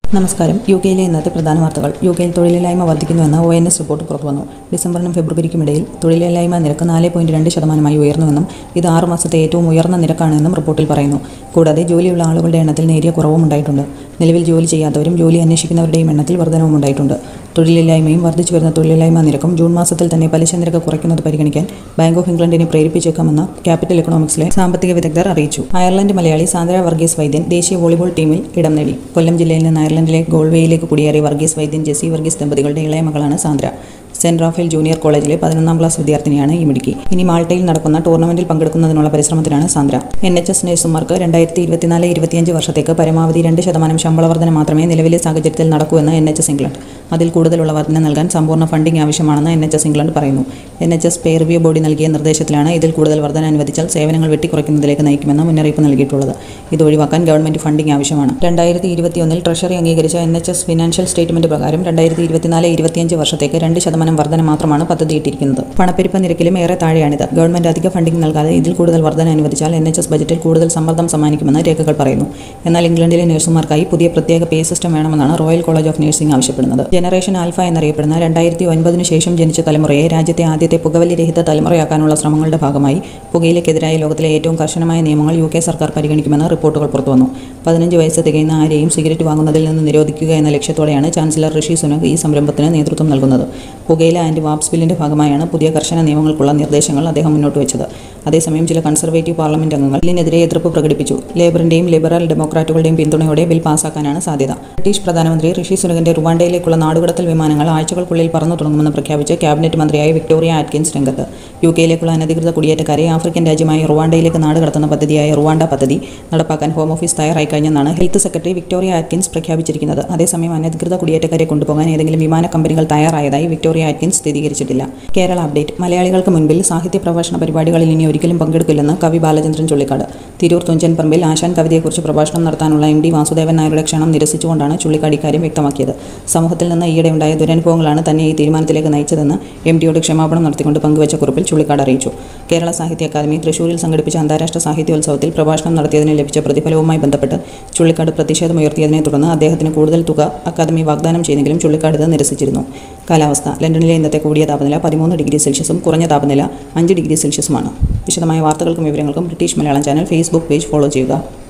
നമസ്കാരം യു കെയിലെ ഇന്നത്തെ പ്രധാന വാർത്തകൾ യു കെയിൽ തൊഴിലില്ലായ്മ വർദ്ധിക്കുന്നുവെന്ന് ഒ എൻ എസ് റിപ്പോർട്ട് പുറത്തുവന്നു ഡിസംബറിനും ഫെബ്രുവരിക്കുമിടയിൽ തൊഴിലില്ലായ്മ നിരക്ക് നാല് പോയിന്റ് രണ്ട് ശതമാനമായി ഉയർന്നുവെന്നും ഇത് ആറ് മാസത്തെ ഏറ്റവും ഉയർന്ന നിരക്കാണെന്നും റിപ്പോർട്ടിൽ പറയുന്നു കൂടാതെ ജോലിയുള്ള ആളുകളുടെ എണ്ണത്തിൽ നേരിയ കുറവും ഉണ്ടായിട്ടുണ്ട് നിലവിൽ ജോലി ചെയ്യാത്തവരും ജോലി അന്വേഷിക്കുന്നവരുടെയും എണ്ണത്തിൽ വർധനവും ഉണ്ടായിട്ടുണ്ട് തൊഴിലില്ലായ്മയും വർദ്ധിച്ചു വരുന്ന തൊഴിലില്ലായ്മ നിരക്കും ജൂൺ മാസത്തിൽ തന്നെ പലിശ നിരക്ക് കുറയ്ക്കുന്നത് പരിഗണിക്കാൻ ബാങ്ക് ഓഫ് ഇംഗ്ലണ്ടിനെ പ്രേരിപ്പിച്ചേക്കാമെന്ന് ക്യാപിറ്റൽ എക്കണോമിക്സിലെ സാമ്പത്തിക വിദഗ്ധർ അറിയിച്ചു അയർലൻഡ് മലയാളി സാന്ദ്ര വർഗീസ് വൈദ്യൻ ദേശീയ വോളിബോൾ ടീമിൽ ഇടം നേടി കൊല്ലം ജില്ലയിൽ നിന്ന് അയർലൻഡിലെ ഗോൾവേയിലേക്ക് കുടിയേറിയ വർഗീസ് വൈദ്യൻ ജെസി വർഗീസ് ദമ്പതികളുടെ ഇളയ മകളാണ് സാന്ദ്ര സെന്റ് റാഫേൽ ജൂനിയർ കോളേജിലെ പതിനൊന്നാം ക്ലാസ് വിദ്യാർത്ഥിനിയാണ് ഈ മിടുക്കി ഇനി മാൾട്ടയിൽ നടക്കുന്ന ടൂർണമെന്റിൽ പങ്കെടുക്കുന്നതിനുള്ള പരിശ്രമത്തിലാണ് സാന്ദ്ര എൻ എച്ച് എസ് നഴ്സുമാർക്ക് രണ്ടായിരത്തി ഇരുപത്തിനാല് ഇരുപത്തിയഞ്ച് വർഷത്തേക്ക് പരമാവധി രണ്ട് ശതമാനം ശമ്പള വർധന മാത്രമേ നിലവിലെ സാഹചര്യത്തിൽ നടക്കൂ എന്ന് എൻ എച്ച് എസ് ഇംഗ്ലണ്ട് അതിൽ കൂടുതലുള്ള വർധന നൽകാൻ സമ്പൂർണ്ണ ഫണ്ടിംഗ് ആവശ്യമാണെന്ന് എൻ എച്ച് എസ് ഇംഗ്ലണ്ട് പറയുന്നു N H S pay review body നൽകിയ നിർദ്ദേശത്തിലാണ് ഇതിൽ കൂടുതൽ വർധന അനുവദിച്ചാൽ സേവനങ്ങൾ വെട്ടിക്കുറയ്ക്കുന്നതിലേക്ക് നയിക്കുമെന്ന് മുന്നറിയിപ്പ് നൽകിയിട്ടുള്ളത് ഇത് ഒഴിവാക്കാൻ ഗവൺമെന്റ് ഫണ്ടിംഗ് ആവശ്യമാണ് രണ്ടായിരത്തി ഇരുപത്തിയൊന്നിൽ ട്രഷറി അംഗീകരിച്ച N H S financial statement പ്രകാരം രണ്ടായിരത്തി ഇരുപത്തിനാല് ഇരുപത്തിയഞ്ച് വർഷത്തേക്ക് രണ്ട് ശതമാനം വർധന മാത്രമാണ് പദ്ധതിയിട്ടിരിക്കുന്നത് പണപ്പെരുപ്പ നിരക്കിലും ഏറെ താഴെയാണിത് ഗവൺമെന്റ് അധിക ഫണ്ടിംഗ് നൽകാതെ ഇതിൽ കൂടുതൽ വർധന അനുവദിച്ചാൽ എൻ എച്ച് എസ് ബജറ്റിൽ കൂടുതൽ സമ്മർദ്ദം സമ്മാനിക്കുമെന്ന് രേഖകൾ പറയുന്നു എന്നാൽ ഇംഗ്ലണ്ടിലെ നഴ്സുമാർക്കായി പുതിയ പ്രത്യേക പേ സിസ്റ്റം വേണമെന്നാണ് റോയൽ കോളേജ് ഓഫ് നഴ്സിംഗ് ആവശ്യപ്പെടുന്നത് ജനറേഷൻ ആൽഫ എന്നറിയപ്പെടുന്ന രണ്ടായിരത്തി ഒൻപതിനു ശേഷം ജനിച്ച തലമുറയെ രാജ്യത്തെ ആദ്യത്തെ പുകവലി രഹിത തലമുറയാക്കാനുള്ള ശ്രമങ്ങളുടെ ഭാഗമായി പുകയിലക്കെതിരായ ലോകത്തിലെ ഏറ്റവും കർശനമായ നിയമങ്ങൾ യു കെ സർക്കാർ പരിഗണിക്കുമെന്ന് റിപ്പോർട്ടുകൾ പുറത്തുവന്നു പതിനഞ്ച് വയസ്സ് തികയുന്ന ആരെയും സിഗരറ്റ് വാങ്ങുന്നതിൽ നിന്ന് നിരോധിക്കുക എന്ന ലക്ഷ്യത്തോടെയാണ് ചാൻസലർ ഋഷി സുനക് ഈ സംരംഭത്തിന് നേതൃത്വം നൽകുന്നത് പുകയില ആൻഡ് വാപ്സ് ബില്ലിന്റെ ഭാഗമായാണ് പുതിയ കർശന നിയമങ്ങൾക്കുള്ള നിർദ്ദേശങ്ങൾ അദ്ദേഹം മുന്നോട്ട് വെച്ചത് അതേസമയം ചില കൺസർവേറ്റീവ് പാർലമെന്റ് അംഗങ്ങൾ ബില്ലിനെതിരെ എതിർപ്പ് പ്രകടിപ്പിച്ചു ലേബറിന്റെയും ലിബറൽ ഡെമോക്രാറ്റുകളുടെയും പിന്തുണയോടെ ബിൽ പാസാക്കാനാണ് സാധ്യത ബ്രിട്ടീഷ് പ്രധാനമന്ത്രി ഋഷി സുനകിന്റെ റുവാണ്ടയിലേക്കുള്ള നാടുകടത്തൽ വിമാനങ്ങൾ ആഴ്ചകൾക്കുള്ളിൽ പറന്നു തുടങ്ങുമെന്ന് പ്രഖ്യാപിച്ച് ക്യാബിനറ്റ് മന്ത്രിയായ വിക്ടോറിയ ആറ്റ്കിൻസ് രംഗത്ത് യു കെയിലേക്കുള്ള അനധികൃത കുടിയേറ്റക്കാരെ ആഫ്രിക്കൻ രാജ്യമായ റുവാണ്ടയിലേക്ക് നാടുകടത്തുന്ന പദ്ധതിയായ റുവാണ്ട പദ്ധതി നടപ്പാക്കാൻ ഹോം ഓഫീസ് തയ്യാറായി കഴിഞ്ഞെന്നാണ് ഹെൽത്ത് സെക്രട്ടറി വിക്ടോറിയ ആറ്റ്കിൻസ് പ്രഖ്യാപിച്ചിരിക്കുന്നത് അതേസമയം അനധികൃത കുടിയേറ്റക്കാരെ കൊണ്ടുപോകാൻ ഏതെങ്കിലും വിമാന കമ്പനികൾ തയ്യാറായതായി വിക്ടോറിയ ആറ്റ്കിൻസ് സ്ഥിരീകരിച്ചിട്ടില്ല കേരള അപ്ഡേറ്റ് മലയാളികൾക്ക് മുൻപിൽ സാഹിത്യ പ്രഭാഷണ പരിപാടികളിൽ ഇനി ഒരിക്കലും പങ്കെടുക്കില്ലെന്ന് കവി ബാലചന്ദ്രൻ ചുള്ളിക്കാട് തിരൂർ തുഞ്ചൻ പറമ്പിൽ ആശാൻ കവിതയെക്കുറിച്ച് പ്രഭാഷണം നടത്താനുള്ള എം ഡി വാസുദേവൻ നായരുടെ ക്ഷണം നിരസിച്ചുകൊണ്ടാണ് ചുള്ളിക്കാട് ഇക്കാര്യം വ്യക്തമാക്കിയത് സമൂഹത്തിൽ നിന്ന് ഈയിടെ ഉണ്ടായ ദുരനുഭവങ്ങളാണ് തന്നെ ഈ തീരുമാനത്തിലേക്ക് നയിച്ചതെന്ന് എം ഡിയോട് ക്ഷമാപണം നടത്തിക്കൊണ്ട് പങ്കുവച്ച കുറിപ്പിൽ ചുള്ളിക്കാട് അറിയിച്ചു കേരള സാഹിത്യ അക്കാദമി തൃശൂരിൽ സംഘടിപ്പിച്ച അന്താരാഷ്ട്ര സാഹിത്യോത്സവത്തിൽ പ്രഭാഷണം നടത്തിയതിന് ലഭിച്ച പ്രതിഫലവുമായി ബന്ധപ്പെട്ട് ചുള്ളിക്കാട് പ്രതിഷേധമുയർത്തിയതിനെ തുടർന്ന് അദ്ദേഹത്തിന് കൂടുതൽ തുക അക്കാദമി വാഗ്ദാനം ചെയ്തെങ്കിലും ചുള്ളിക്കാട് ഇത് നിരസിച്ചിരുന്നു കാലാവസ്ഥ ലണ്ടനിലെ ഇന്നത്തെ കൂടിയ താപനില പതിമൂന്ന് ഡിഗ്രി സെൽഷ്യസും കുറഞ്ഞ താപനില അഞ്ച് ഡിഗ്രി സെൽഷ്യസുമാണ് വിശദമായ വാർത്തകൾക്കും വിവരങ്ങൾക്കും British Malayalam channel Facebook page follow ചെയ്യുക